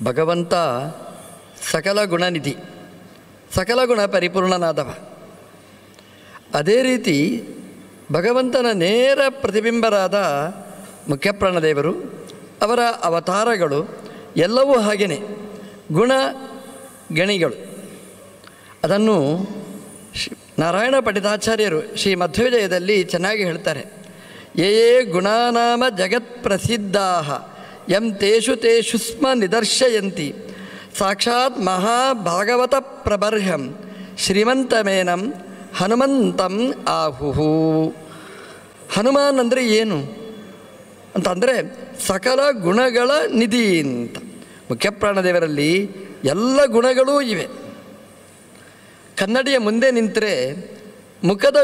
ಭಗವಂತ ಸಕಲ ಗುಣನಿಧಿ ಸಕಲ ಗುಣ ಪರಿಪೂರ್ಣನಾದವ ಅದೇ ರೀತಿ ಭಗವಂತನ ನೇರ ಪ್ರತಿಬಿಂಬರಾದ ಮುಖ್ಯಪ್ರಾಣದೇವರು ಅವರ ಅವತಾರಗಳು ಎಲ್ಲವೂ ಹಾಗೆಯೇ ಗುಣ ಗಣಿಗಳು ಅದನ್ನು ಶ್ರೀ ನಾರಾಯಣ ಪಂಡಿತಾಚಾರ್ಯರು ಶ್ರೀ ಮಧ್ವವಿಜಯದಲ್ಲಿ ಚೆನ್ನಾಗಿ ಹೇಳ್ತಾರೆ ಯೇ ಯೇ ಗುಣಾನಾಮ ಜಗತ್ ಪ್ರಸಿದ್ಧಾ ಎಂ ತೇಷು ತೇಷು ಸ್ಮ ನಿದರ್ಶಯಂತಿ ಸಾಕ್ಷಾತ್ ಮಹಾಭಾಗವತ ಪ್ರಬರ್ಹಂ ಶ್ರೀಮಂತಮೇನಂ ಹನುಮಂತಂ ಆಹುಹು ಹನುಮಾನ್ ಅಂದರೆ ಏನು ಅಂತಂದರೆ ಸಕಲ ಗುಣಗಳ ನಿಧಿ ಅಂತ ಮುಖ್ಯಪ್ರಾಣದೇವರಲ್ಲಿ ಎಲ್ಲ ಗುಣಗಳೂ ಇವೆ ಕನ್ನಡಿಯ ಮುಂದೆ ನಿಂತರೆ ಮುಖದ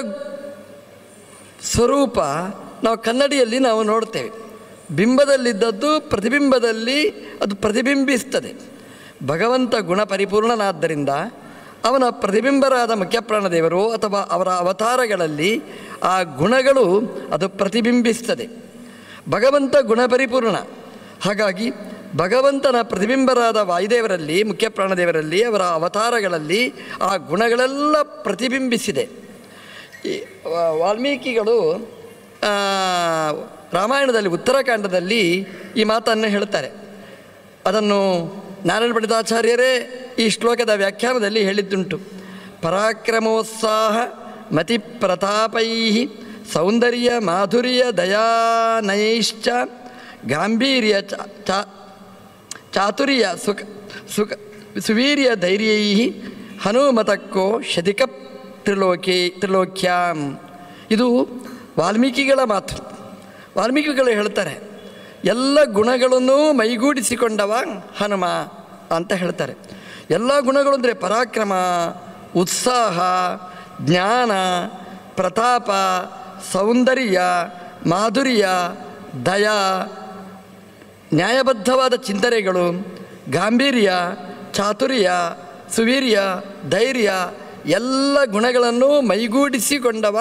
ಸ್ವರೂಪ ನಾವು ಕನ್ನಡಿಯಲ್ಲಿ ನಾವು ನೋಡ್ತೇವೆ ಬಿಂಬದಲ್ಲಿದ್ದದ್ದು ಪ್ರತಿಬಿಂಬದಲ್ಲಿ ಅದು ಪ್ರತಿಬಿಂಬಿಸ್ತದೆ ಭಗವಂತ ಗುಣ ಪರಿಪೂರ್ಣನಾದ್ದರಿಂದ ಅವನ ಪ್ರತಿಬಿಂಬರಾದ ಮುಖ್ಯಪ್ರಾಣದೇವರು ಅಥವಾ ಅವರ ಅವತಾರಗಳಲ್ಲಿ ಆ ಗುಣಗಳು ಅದು ಪ್ರತಿಬಿಂಬಿಸ್ತದೆ ಭಗವಂತ ಗುಣ ಪರಿಪೂರ್ಣ ಹಾಗಾಗಿ ಭಗವಂತನ ಪ್ರತಿಬಿಂಬರಾದ ವಾಯುದೇವರಲ್ಲಿ ಮುಖ್ಯಪ್ರಾಣದೇವರಲ್ಲಿ ಅವರ ಅವತಾರಗಳಲ್ಲಿ ಆ ಗುಣಗಳೆಲ್ಲ ಪ್ರತಿಬಿಂಬಿಸಿದೆ ಈ ವ- ವಾಲ್ಮೀಕಿಗಳು ಆ, ರಾಮಾಯಣದಲ್ಲಿ ಉತ್ತರಾಖಂಡದಲ್ಲಿ ಈ ಮಾತನ್ನು ಹೇಳ್ತಾರೆ ಅದನ್ನು ನಾರಾಯಣ ಪಂಡಿತಾಚಾರ್ಯರೇ ಈ ಶ್ಲೋಕದ ವ್ಯಾಖ್ಯಾನದಲ್ಲಿ ಹೇಳಿದ್ದುಂಟು ಪರಾಕ್ರಮೋತ್ಸಾಹ ಮತಿ ಪ್ರತಾಪೈ ಸೌಂದರ್ಯ ಮಾಧುರ್ಯ ದಯಾನಯೈಶ್ಚ ಗಾಂಭೀರ್ಯ ಚ ಚ ಚಾತುರ್ಯ ಸುಖ ಸುಖ ಸುವೀರ್ಯ ಧೈರ್ಯೈ ಹನುಮತಕ್ಕೋ ಶತಿಕ ತ್ರಿಲೋಕಿ ತ್ರಿಲೋಕ್ಯಾಂ ಇದು ವಾಲ್ಮೀಕಿಗಳ ಮಾತು ವಾಲ್ಮೀಕಿಗಳು ಹೇಳ್ತಾರೆ ಎಲ್ಲ ಗುಣಗಳನ್ನು ಮೈಗೂಡಿಸಿಕೊಂಡವ ಹನುಮ ಅಂತ ಹೇಳ್ತಾರೆ ಎಲ್ಲ ಗುಣಗಳು ಅಂದರೆ ಪರಾಕ್ರಮ ಉತ್ಸಾಹ ಜ್ಞಾನ ಪ್ರತಾಪ ಸೌಂದರ್ಯ ಮಾಧುರ್ಯ ದಯಾ ನ್ಯಾಯಬದ್ಧವಾದ ಚಿಂತನೆಗಳು ಗಾಂಭೀರ್ಯ ಚಾತುರ್ಯ ಸುವೀರ್ಯ ಧೈರ್ಯ ಎಲ್ಲ ಗುಣಗಳನ್ನು ಮೈಗೂಡಿಸಿಕೊಂಡವ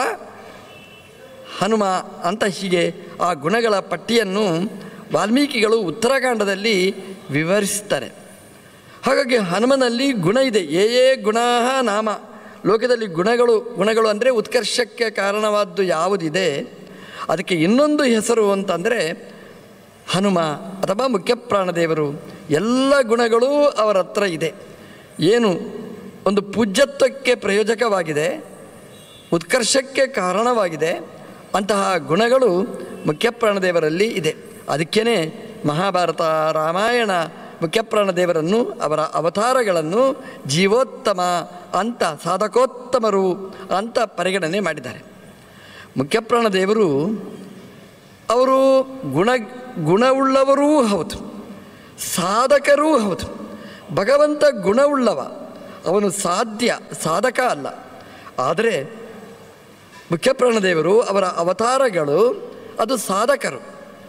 ಹನುಮ ಅಂತ ಹೀಗೆ ಆ ಗುಣಗಳ ಪಟ್ಟಿಯನ್ನು ವಾಲ್ಮೀಕಿಗಳು ಉತ್ತರಾಖಂಡದಲ್ಲಿ ವಿವರಿಸ್ತಾರೆ ಹಾಗಾಗಿ ಹನುಮನಲ್ಲಿ ಗುಣ ಇದೆ ಏ ಏ ಗುಣ ನಾಮ ಲೋಕದಲ್ಲಿ ಗುಣಗಳು ಗುಣಗಳು ಅಂದರೆ ಉತ್ಕರ್ಷಕ್ಕೆ ಕಾರಣವಾದ್ದು ಯಾವುದಿದೆ ಅದಕ್ಕೆ ಇನ್ನೊಂದು ಹೆಸರು ಅಂತಂದರೆ ಹನುಮ ಅಥವಾ ಮುಖ್ಯಪ್ರಾಣದೇವರು ಎಲ್ಲ ಗುಣಗಳೂ ಅವರ ಹತ್ರ ಇದೆ ಏನು ಒಂದು ಪೂಜ್ಯತ್ವಕ್ಕೆ ಪ್ರಯೋಜಕವಾಗಿದೆ ಉತ್ಕರ್ಷಕ್ಕೆ ಕಾರಣವಾಗಿದೆ ಅಂತಹ ಗುಣಗಳು ಮುಖ್ಯಪ್ರಾಣದೇವರಲ್ಲಿ ಇದೆ ಅದಕ್ಕೇ ಮಹಾಭಾರತ ರಾಮಾಯಣ ಮುಖ್ಯಪ್ರಾಣದೇವರನ್ನು ಅವರ ಅವತಾರಗಳನ್ನು ಜೀವೋತ್ತಮ ಅಂತ ಸಾಧಕೋತ್ತಮರು ಅಂತ ಪರಿಗಣನೆ ಮಾಡಿದ್ದಾರೆ ಮುಖ್ಯಪ್ರಾಣದೇವರು ಅವರು ಗುಣ ಗುಣವುಳ್ಳವರೂ ಹೌದು ಸಾಧಕರೂ ಹೌದು ಭಗವಂತ ಗುಣವುಳ್ಳವ ಅವನು ಸಾಧ್ಯ ಸಾಧಕ ಅಲ್ಲ ಆದರೆ ಮುಖ್ಯಪ್ರಾಣದೇವರು ಅವರ ಅವತಾರಗಳು ಅದು ಸಾಧಕರು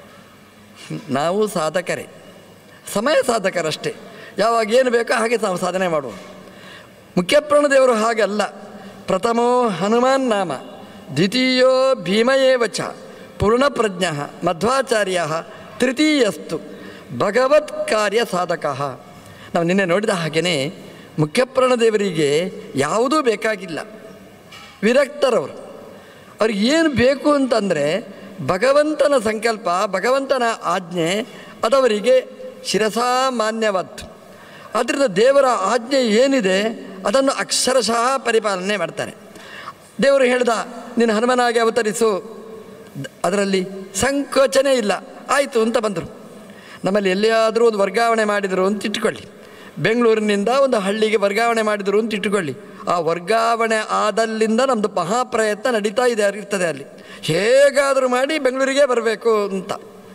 ನಾವು ಸಾಧಕರೇ ಸಮಯ ಸಾಧಕರಷ್ಟೇ ಯಾವಾಗ ಏನು ಬೇಕೋ ಹಾಗೆ ನಾವು ಸಾಧನೆ ಮಾಡುವ ಮುಖ್ಯಪ್ರಾಣದೇವರು ಹಾಗಲ್ಲ ಪ್ರಥಮೋ ಹನುಮಾನ್ ನಾಮ ದ್ವಿತೀಯೋ ಭೀಮಯೇವ ಚ ಪೂರ್ಣಪ್ರಜ್ಞ ಮಧ್ವಾಚಾರ್ಯ ತೃತೀಯಸ್ತು ಭಗವತ್ ಕಾರ್ಯ ಸಾಧಕ ನಾವು ನಿನ್ನೆ ನೋಡಿದ ಹಾಗೆಯೇ ಮುಖ್ಯಪ್ರಾಣದೇವರಿಗೆ ಯಾವುದೂ ಬೇಕಾಗಿಲ್ಲ ವಿರಕ್ತರವರು ಅವ್ರಿಗೆ ಏನು ಬೇಕು ಅಂತಂದರೆ ಭಗವಂತನ ಸಂಕಲ್ಪ ಭಗವಂತನ ಆಜ್ಞೆ ಅದವರಿಗೆ ಶಿರಸಾಮಾನ್ಯವಾದ್ದು ಆದ್ದರಿಂದ ದೇವರ ಆಜ್ಞೆ ಏನಿದೆ ಅದನ್ನು ಅಕ್ಷರಶಃ ಪರಿಪಾಲನೆ ಮಾಡ್ತಾರೆ ದೇವರು ಹೇಳ್ದ ನೀನು ಹನುಮನಾಗಿ ಅವತರಿಸು ದ- ಅದರಲ್ಲಿ ಸಂಕೋಚನೆ ಇಲ್ಲ ಆಯಿತು ಅಂತ ಬಂದರು ನಮ್ಮಲ್ಲಿ ಎಲ್ಲಿಯಾದರೂ ಒಂದು ವರ್ಗಾವಣೆ ಮಾಡಿದರು ಅಂತ ಇಟ್ಕೊಳ್ಳಿ ಬೆಂಗಳೂರಿನಿಂದ ಒಂದು ಹಳ್ಳಿಗೆ ವರ್ಗಾವಣೆ ಮಾಡಿದರು ಅಂತ ಇಟ್ಕೊಳ್ಳಿ ಆ ವರ್ಗಾವಣೆ ಆದಲ್ಲಿಂದ ನಮ್ಮದು ಮಹಾಪ್ರಯತ್ನ ನಡೀತಾ ಇದೆ ಇರ್ತದೆ ಅಲ್ಲಿ ಹೇಗಾದರೂ ಮಾಡಿ ಬೆಂಗಳೂರಿಗೆ ಬರಬೇಕು ಅಂತ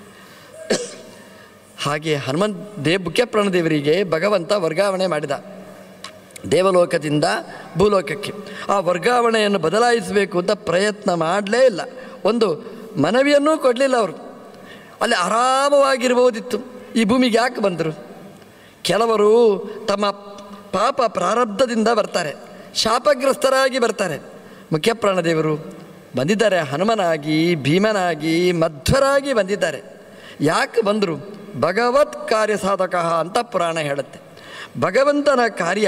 ಹಾಗೆ ಹನುಮಂತ ದೇವ್ ಮುಖ್ಯಪ್ರಾಣದೇವರಿಗೆ ಭಗವಂತ ವರ್ಗಾವಣೆ ಮಾಡಿದ ದೇವಲೋಕದಿಂದ ಭೂಲೋಕಕ್ಕೆ ಆ ವರ್ಗಾವಣೆಯನ್ನು ಬದಲಾಯಿಸಬೇಕು ಅಂತ ಪ್ರಯತ್ನ ಮಾಡಲೇ ಇಲ್ಲ ಒಂದು ಮನವಿಯನ್ನೂ ಕೊಡಲಿಲ್ಲ ಅವರು ಅಲ್ಲಿ ಆರಾಮವಾಗಿರ್ಬೋದಿತ್ತು ಈ ಭೂಮಿಗೆ ಯಾಕೆ ಬಂದರು ಕೆಲವರು ತಮ್ಮ ಪಾಪ ಪ್ರಾರಬ್ಧದಿಂದ ಬರ್ತಾರೆ ಶಾಪಗ್ರಸ್ತರಾಗಿ ಬರ್ತಾರೆ ಮುಖ್ಯಪ್ರಾಣದೇವರು ಬಂದಿದ್ದಾರೆ ಹನುಮನಾಗಿ ಭೀಮನಾಗಿ ಮಧ್ವರಾಗಿ ಬಂದಿದ್ದಾರೆ ಯಾಕೆ ಬಂದರು ಭಗವತ್ ಕಾರ್ಯ ಸಾಧಕ ಅಂತ ಪುರಾಣ ಹೇಳುತ್ತೆ ಭಗವಂತನ ಕಾರ್ಯ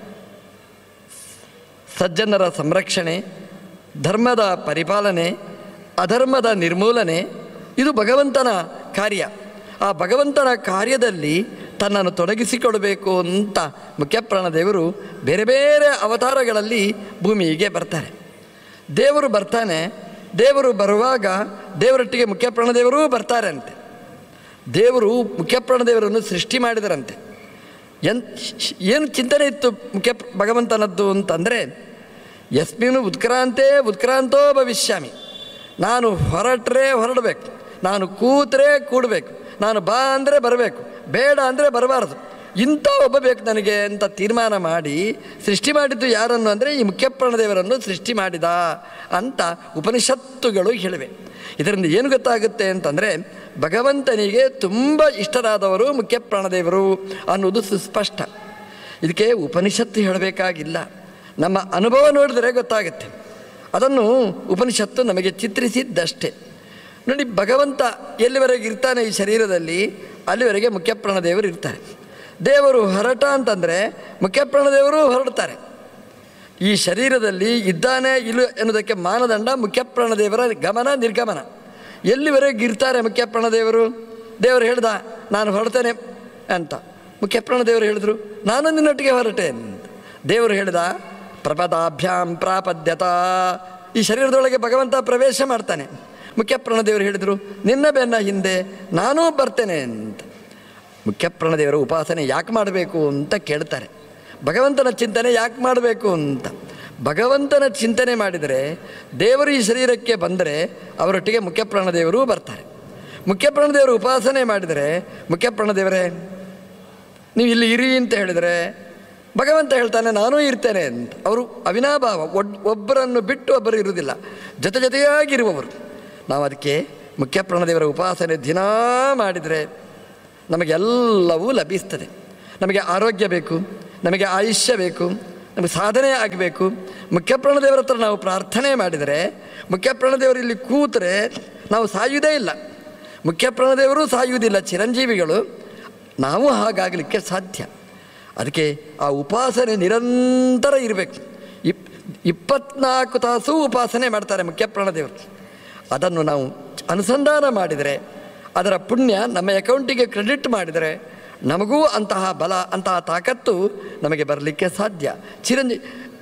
ಸಜ್ಜನರ ಸಂರಕ್ಷಣೆ ಧರ್ಮದ ಪರಿಪಾಲನೆ ಅಧರ್ಮದ ನಿರ್ಮೂಲನೆ ಇದು ಭಗವಂತನ ಕಾರ್ಯ ಆ ಭಗವಂತನ ಕಾರ್ಯದಲ್ಲಿ ತನ್ನನ್ನು ತೊಡಗಿಸಿಕೊಳ್ಬೇಕು ಅಂತ ಮುಖ್ಯಪ್ರಾಣದೇವರು ಬೇರೆ ಬೇರೆ ಅವತಾರಗಳಲ್ಲಿ ಭೂಮಿಗೆ ಬರ್ತಾರೆ ದೇವರು ಬರ್ತಾನೆ ದೇವರು ಬರುವಾಗ ದೇವರೊಟ್ಟಿಗೆ ಮುಖ್ಯಪ್ರಾಣದೇವರೂ ಬರ್ತಾರೆ ಅಂತೆ ದೇವರು ಮುಖ್ಯಪ್ರಾಣದೇವರನ್ನು ಸೃಷ್ಟಿ ಮಾಡಿದರಂತೆ ಎನ್ ಶ್- ಏನು ಚಿಂತನೆ ಇತ್ತು ಮುಖ್ಯ ಭಗವಂತನದ್ದು ಅಂತಂದರೆ ಯಸ್ಮಿನು ಉತ್ಕ್ರಾಂತೆ ಉತ್ಕ್ರಾಂತೋ ಭವಿಷ್ಯಾಮಿ ನಾನು ಹೊರಟ್ರೆ ಹೊರಡಬೇಕು ನಾನು ಕೂತ್ರೆ ಕೂಡಬೇಕು ನಾನು ಬಾ ಅಂದರೆ ಬರಬೇಕು ಬೇಡ ಅಂದರೆ ಬರಬಾರ್ದು ಇಂಥ ಒಬ್ಬ ಬೇಕು ನನಗೆ ಅಂತ ತೀರ್ಮಾನ ಮಾಡಿ ಸೃಷ್ಟಿ ಮಾಡಿದ್ದು ಯಾರನ್ನು ಅಂದರೆ ಈ ಮುಖ್ಯಪ್ರಾಣದೇವರನ್ನು ಸೃಷ್ಟಿ ಮಾಡಿದ ಅಂತ ಉಪನಿಷತ್ತುಗಳು ಹೇಳಿವೆ ಇದರಿಂದ ಏನು ಗೊತ್ತಾಗುತ್ತೆ ಅಂತಂದರೆ ಭಗವಂತನಿಗೆ ತುಂಬ ಇಷ್ಟರಾದವರು ಮುಖ್ಯಪ್ರಾಣದೇವರು ಅನ್ನೋದು ಸುಸ್ಪಷ್ಟ ಇದಕ್ಕೆ ಉಪನಿಷತ್ತು ಹೇಳಬೇಕಾಗಿಲ್ಲ ನಮ್ಮ ಅನುಭವ ನೋಡಿದರೆ ಗೊತ್ತಾಗುತ್ತೆ ಅದನ್ನು ಉಪನಿಷತ್ತು ನಮಗೆ ಚಿತ್ರಿಸಿದ್ದಷ್ಟೇ ನೋಡಿ ಭಗವಂತ ಎಲ್ಲಿವರೆಗೆ ಇರ್ತಾನೆ ಈ ಶರೀರದಲ್ಲಿ ಅಲ್ಲಿವರೆಗೆ ಮುಖ್ಯಪ್ರಾಣದೇವರು ಇರ್ತಾರೆ ದೇವರು ಹೊರಟ ಅಂತಂದರೆ ಮುಖ್ಯಪ್ರಾಣದೇವರು ಹೊರಡ್ತಾರೆ ಈ ಶರೀರದಲ್ಲಿ ಇದ್ದಾನೆ ಇಲ್ಲ ಎನ್ನುವುದಕ್ಕೆ ಮಾನದಂಡ ಮುಖ್ಯಪ್ರಾಣದೇವರ ಗಮನ ನಿರ್ಗಮನ ಎಲ್ಲಿವರೆಗೆ ಇರ್ತಾರೆ ಮುಖ್ಯಪ್ರಾಣದೇವರು ದೇವರು ಹೇಳ್ದ ನಾನು ಹೊರಡ್ತೇನೆ ಅಂತ ಮುಖ್ಯಪ್ರಾಣದೇವರು ಹೇಳಿದ್ರು ನಾನು ನಿನ್ನೊಟ್ಟಿಗೆ ಹೊರಟೆ ಅಂತ ದೇವರು ಹೇಳ್ದ ಪ್ರಪದಾಭ್ಯಾಂ ಪ್ರಾಪದ್ಯತ ಈ ಶರೀರದೊಳಗೆ ಭಗವಂತ ಪ್ರವೇಶ ಮಾಡ್ತಾನೆ ಮುಖ್ಯಪ್ರಾಣದೇವರು ಹೇಳಿದರು ನಿನ್ನ ಬೆನ್ನ ಹಿಂದೆ ನಾನೂ ಬರ್ತೇನೆ ಅಂತ ಮುಖ್ಯಪ್ರಾಣದೇವರ ಉಪಾಸನೆ ಯಾಕೆ ಮಾಡಬೇಕು ಅಂತ ಕೇಳ್ತಾರೆ ಭಗವಂತನ ಚಿಂತನೆ ಯಾಕೆ ಮಾಡಬೇಕು ಅಂತ ಭಗವಂತನ ಚಿಂತನೆ ಮಾಡಿದರೆ ದೇವರು ಈ ಶರೀರಕ್ಕೆ ಬಂದರೆ ಅವರೊಟ್ಟಿಗೆ ಮುಖ್ಯಪ್ರಾಣದೇವರು ಬರ್ತಾರೆ ಮುಖ್ಯಪ್ರಾಣದೇವರು ಉಪಾಸನೆ ಮಾಡಿದರೆ ಮುಖ್ಯಪ್ರಾಣದೇವರೇ ನೀವು ಇಲ್ಲಿ ಇರಿ ಅಂತ ಹೇಳಿದರೆ ಭಗವಂತ ಹೇಳ್ತಾನೆ ನಾನೂ ಇರ್ತೇನೆ ಅಂತ ಅವರು ಅವಿನಾಭಾವ ಒಡ್ ಒಬ್ಬರನ್ನು ಬಿಟ್ಟು ಒಬ್ಬರು ಇರುವುದಿಲ್ಲ ಜೊತೆ ಜೊತೆಯಾಗಿರುವವರು ನಾವು ಅದಕ್ಕೆ ಮುಖ್ಯಪ್ರಾಣದೇವರ ಉಪಾಸನೆ ದಿನಾ ಮಾಡಿದರೆ ನಮಗೆಲ್ಲವೂ ಲಭಿಸ್ತದೆ ನಮಗೆ ಆರೋಗ್ಯ ಬೇಕು ನಮಗೆ ಆಯುಷ್ಯ ಬೇಕು ನಮಗೆ ಸಾಧನೆ ಆಗಬೇಕು ಮುಖ್ಯಪ್ರಾಣದೇವರ ಹತ್ರ ನಾವು ಪ್ರಾರ್ಥನೆ ಮಾಡಿದರೆ ಮುಖ್ಯಪ್ರಾಣದೇವರು ಇಲ್ಲಿ ಕೂತರೆ ನಾವು ಸಾಯುವುದೇ ಇಲ್ಲ ಮುಖ್ಯಪ್ರಾಣದೇವರು ಸಾಯುವುದಿಲ್ಲ ಚಿರಂಜೀವಿಗಳು ನಾವು ಹಾಗಾಗಲಿಕ್ಕೆ ಸಾಧ್ಯ ಅದಕ್ಕೆ ಆ ಉಪಾಸನೆ ನಿರಂತರ ಇರಬೇಕು ಇಪ್ ಇಪ್ಪತ್ನಾಲ್ಕು ತಾಸು ಉಪಾಸನೆ ಮಾಡ್ತಾರೆ ಮುಖ್ಯಪ್ರಾಣದೇವರು ಅದನ್ನು ನಾವು ಅನುಸಂಧಾನ ಮಾಡಿದರೆ ಅದರ ಪುಣ್ಯ ನಮ್ಮ ಅಕೌಂಟಿಗೆ ಕ್ರೆಡಿಟ್ ಮಾಡಿದರೆ ನಮಗೂ ಅಂತಹ ಬಲ ಅಂತಹ ತಾಕತ್ತು ನಮಗೆ ಬರಲಿಕ್ಕೆ ಸಾಧ್ಯ ಚಿರಂಜೀವಿ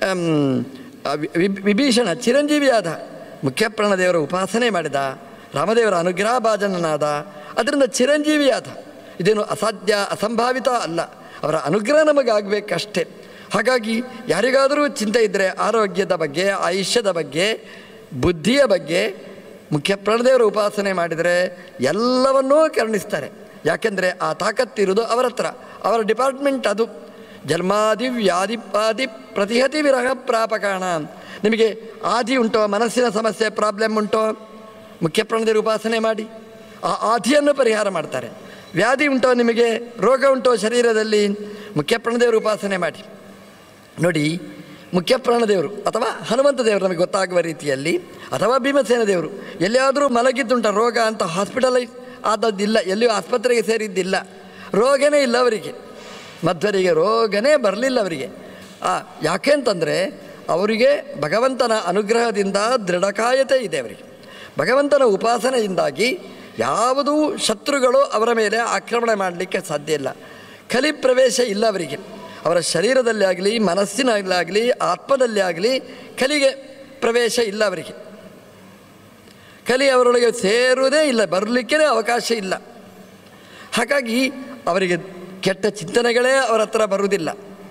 ವಿಭೀಷಣ ಚಿರಂಜೀವಿಯಾದ ಮುಖ್ಯಪ್ರಾಣದೇವರ ಉಪಾಸನೆ ಮಾಡಿದ ರಾಮದೇವರ ಅನುಗ್ರಹ ಭಾಜನನಾದ ಅದರಿಂದ ಚಿರಂಜೀವಿಯಾದ ಇದೇನು ಅಸಾಧ್ಯ ಅಸಂಭಾವಿತ ಅಲ್ಲ ಅವರ ಅನುಗ್ರಹ ನಮಗಾಗಬೇಕಷ್ಟೇ ಹಾಗಾಗಿ ಯಾರಿಗಾದರೂ ಚಿಂತೆ ಇದ್ದರೆ ಆರೋಗ್ಯದ ಬಗ್ಗೆ ಆಯುಷ್ಯದ ಬಗ್ಗೆ ಬುದ್ಧಿಯ ಬಗ್ಗೆ ಮುಖ್ಯ ಪ್ರಾಣದೇವರ ಉಪಾಸನೆ ಮಾಡಿದರೆ ಎಲ್ಲವನ್ನೂ ಕರುಣಿಸ್ತಾರೆ ಯಾಕೆಂದರೆ ಆ ತಾಕತ್ತಿರುವುದು ಅವರ ಹತ್ರ ಅವರ ಡಿಪಾರ್ಟ್ಮೆಂಟ್ ಅದು ಜನ್ಮಾದಿ ವ್ಯಾಧಿಪಾದಿ ಪ್ರತಿಹತಿ ವಿರಹ ಪ್ರಾಪಕಾಣ ನಿಮಗೆ ಆದಿ ಉಂಟೋ ಮನಸ್ಸಿನ ಸಮಸ್ಯೆ ಪ್ರಾಬ್ಲಮ್ ಉಂಟೋ ಮುಖ್ಯ ಪ್ರಾಣದೇವರ ಉಪಾಸನೆ ಮಾಡಿ ಆ ಆದಿಯನ್ನು ಪರಿಹಾರ ಮಾಡ್ತಾರೆ ವ್ಯಾಧಿ ಉಂಟೋ ನಿಮಗೆ ರೋಗ ಉಂಟೋ ಶರೀರದಲ್ಲಿ ಮುಖ್ಯ ಪ್ರಾಣದೇವರ ಉಪಾಸನೆ ಮಾಡಿ ನೋಡಿ ಮುಖ್ಯ ಪ್ರಾಣದೇವರು ಅಥವಾ ಹನುಮಂತ ದೇವರು ನಮಗೆ ಗೊತ್ತಾಗುವ ರೀತಿಯಲ್ಲಿ ಅಥವಾ ಭೀಮಸೇನ ದೇವರು ಎಲ್ಲಿಯಾದರೂ ಮಲಗಿದ್ದುಂಟ ರೋಗ ಅಂತ ಹಾಸ್ಪಿಟಲೈಸ್ ಆದದ್ದಿಲ್ಲ ಎಲ್ಲಿಯೂ ಆಸ್ಪತ್ರೆಗೆ ಸೇರಿದ್ದಿಲ್ಲ ರೋಗನೇ ಇಲ್ಲ ಅವರಿಗೆ ಮಧ್ವರಿಗೆ ರೋಗನೇ ಬರಲಿಲ್ಲ ಅವರಿಗೆ ಆ ಯಾಕೆ ಅಂತಂದರೆ ಅವರಿಗೆ ಭಗವಂತನ ಅನುಗ್ರಹದಿಂದ ದೃಢಕಾಯತೆ ಇದೆ ಅವರಿಗೆ ಭಗವಂತನ ಉಪಾಸನೆಯಿಂದಾಗಿ ಯಾವುದೂ ಶತ್ರುಗಳು ಅವರ ಮೇಲೆ ಆಕ್ರಮಣ ಮಾಡಲಿಕ್ಕೆ ಸಾಧ್ಯ ಇಲ್ಲ ಕಲಿ ಪ್ರವೇಶ ಇಲ್ಲ ಅವರಿಗೆ ಅವರ ಶರೀರದಲ್ಲಿ ಆಗಲಿ ಮನಸ್ಸಿನಲ್ಲಿ ಆಗಲಿ ಆತ್ಮದಲ್ಲಿ ಆಗಲಿ ಕಲಿಗೆ ಪ್ರವೇಶ ಇಲ್ಲ ಅವರಿಗೆ ಕಲಿ ಅವರೊಳಗೆ ಸೇರುವುದೇ ಇಲ್ಲ ಬರಲಿಕ್ಕೇ ಅವಕಾಶ ಇಲ್ಲ ಹಾಗಾಗಿ ಅವರಿಗೆ ಕೆಟ್ಟ ಚಿಂತನೆಗಳೇ ಅವರ ಹತ್ರ ಬರುವುದಿಲ್ಲ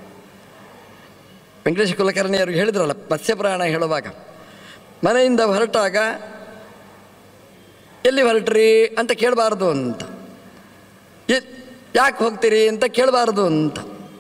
ವೆಂಕಟೇಶ ಕುಲಕರ್ಣಿಯವರು ಹೇಳಿದ್ರಲ್ಲ ಮತ್ಸ್ಯಪುರಾಣ ಹೇಳುವಾಗ ಮನೆಯಿಂದ ಹೊರಟಾಗ ಎಲ್ಲಿ ಹೊರಟ್ರಿ ಅಂತ ಕೇಳಬಾರ್ದು ಅಂತ ಯಾಕೆ ಹೋಗ್ತೀರಿ ಅಂತ ಕೇಳಬಾರ್ದು ಅಂತ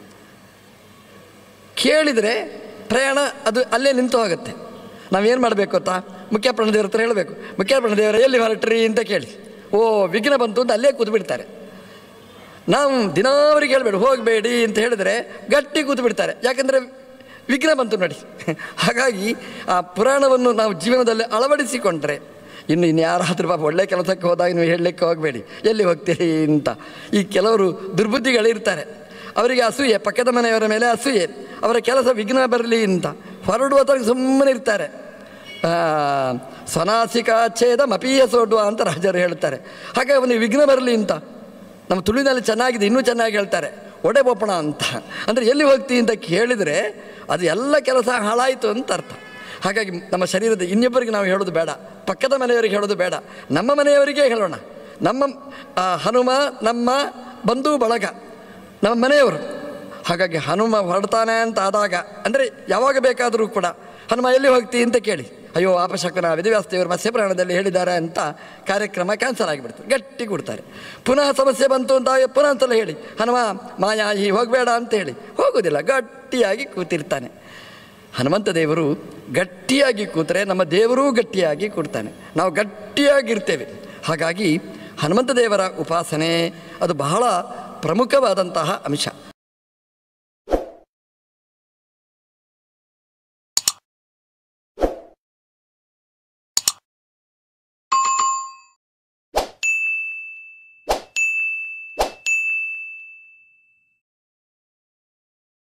ಕೇಳಿದರೆ ಪ್ರಯಾಣ ಅದು ಅಲ್ಲೇ ನಿಂತು ಹೋಗುತ್ತೆ ನಾವೇನು ಮಾಡಬೇಕು ಗೊತ್ತಾ ಮುಖ್ಯ ಪ್ರಾಣದೇವ್ರ ಹತ್ರ ಹೇಳಬೇಕು ಮುಖ್ಯ ಪ್ರಾಣದೇವರ ಎಲ್ಲಿ ಹೊರಟ್ರಿ ಅಂತ ಕೇಳಿ ಓ ವಿಘ್ನ ಬಂತು ಅಂತ ಅಲ್ಲೇ ಕೂತು ಬಿಡ್ತಾರೆ ನಾವು ದಿನಾವರಿಗೆ ಹೇಳಬೇಡ ಹೋಗಬೇಡಿ ಅಂತ ಹೇಳಿದರೆ ಗಟ್ಟಿ ಕೂತು ಬಿಡ್ತಾರೆ ಯಾಕಂದರೆ ವಿಘ್ನ ಬಂತು ನೋಡಿ ಹಾಗಾಗಿ ಆ ಪುರಾಣವನ್ನು ನಾವು ಜೀವನದಲ್ಲಿ ಅಳವಡಿಸಿಕೊಂಡ್ರೆ ಇನ್ನು ಇನ್ನು ಯಾರಾದರೂ ಪಾಪ ಒಳ್ಳೆ ಕೆಲಸಕ್ಕೆ ಹೋದಾಗ ನೀವು ಹೇಳಲಿಕ್ಕೆ ಹೋಗಬೇಡಿ ಎಲ್ಲಿ ಹೋಗ್ತೀರಿ ಅಂತ ಈ ಕೆಲವರು ದುರ್ಬುದ್ಧಿಗಳಿರ್ತಾರೆ ಅವರಿಗೆ ಅಸೂಯೆ ಪಕ್ಕದ ಮನೆಯವರ ಮೇಲೆ ಅಸೂಯೆ ಅವರ ಕೆಲಸ ವಿಘ್ನ ಬರಲಿ ಅಂತ ಹೊರಡುವ ತನಕ ಸುಮ್ಮನೆ ಇರ್ತಾರೆ ಆ, ಸ್ವನಾಸಿಕ ಛೇದ ಮಪೀಯ ಸೋಡುವ ಅಂತ ರಾಜರು ಹೇಳ್ತಾರೆ ಹಾಗೆ ಅವನಿಗೆ ವಿಘ್ನ ಬರಲಿ ಅಂತ ನಮ್ಮ ತುಳುವಿನಲ್ಲಿ ಚೆನ್ನಾಗಿದೆ ಇನ್ನೂ ಚೆನ್ನಾಗಿ ಹೇಳ್ತಾರೆ ಒಡೆ ಬೋಪಣ ಅಂತ ಅಂದರೆ ಎಲ್ಲಿ ಹೋಗ್ತಿ ಅಂತ ಕೇಳಿದರೆ ಅದು ಎಲ್ಲ ಕೆಲಸ ಹಾಳಾಯಿತು ಅಂತ ಅರ್ಥ ಹಾಗಾಗಿ ನಮ್ಮ ಶರೀರದ ಇನ್ನೊಬ್ಬರಿಗೆ ನಾವು ಹೇಳೋದು ಬೇಡ ಪಕ್ಕದ ಮನೆಯವರಿಗೆ ಹೇಳೋದು ಬೇಡ ನಮ್ಮ ಮನೆಯವರಿಗೇ ಹೇಳೋಣ ನಮ್ಮ ಆ, ಹನುಮ ನಮ್ಮ ಬಂಧು ಬಳಗ ನಮ್ಮ ಮನೆಯವರು ಹಾಗಾಗಿ ಹನುಮ ಹೊರಡ್ತಾನೆ ಅಂತ ಆದಾಗ ಅಂದರೆ ಯಾವಾಗ ಬೇಕಾದರೂ ಕೂಡ ಹನುಮ ಎಲ್ಲಿ ಹೋಗ್ತಿ ಅಂತ ಕೇಳಿ ಅಯ್ಯೋ ಆಪಶಕನ ವೇದವ್ಯಾಸದೇವರು ಮತ್ಸ್ಯ ಪುರಾಣದಲ್ಲಿ ಹೇಳಿದ್ದಾರೆ ಅಂತ ಕಾರ್ಯಕ್ರಮ ಕ್ಯಾನ್ಸಲ್ ಆಗಿಬಿಡ್ತು ಗಟ್ಟಿ ಕೊಡ್ತಾರೆ ಪುನಃ ಸಮಸ್ಯೆ ಬಂತು ಅಂತ ಪುನಃ ಅಂತಲೇ ಹೇಳಿ ಹನುಮ ಮಾಯಾಯಿ ಹೋಗಬೇಡ ಅಂತ ಹೇಳಿ ಹೋಗೋದಿಲ್ಲ ಗಟ್ಟಿಯಾಗಿ ಕೂತಿರ್ತಾನೆ ಹನುಮಂತ ದೇವರು ಗಟ್ಟಿಯಾಗಿ ಕೂತರೆ ನಮ್ಮ ದೇವರೂ ಗಟ್ಟಿಯಾಗಿ ಕೂಡ್ತಾನೆ ನಾವು ಗಟ್ಟಿಯಾಗಿರ್ತೇವೆ ಹಾಗಾಗಿ ಹನುಮಂತ ದೇವರ ಉಪಾಸನೆ ಅದು ಬಹಳ ಪ್ರಮುಖವಾದಂತಹ ಅಂಶ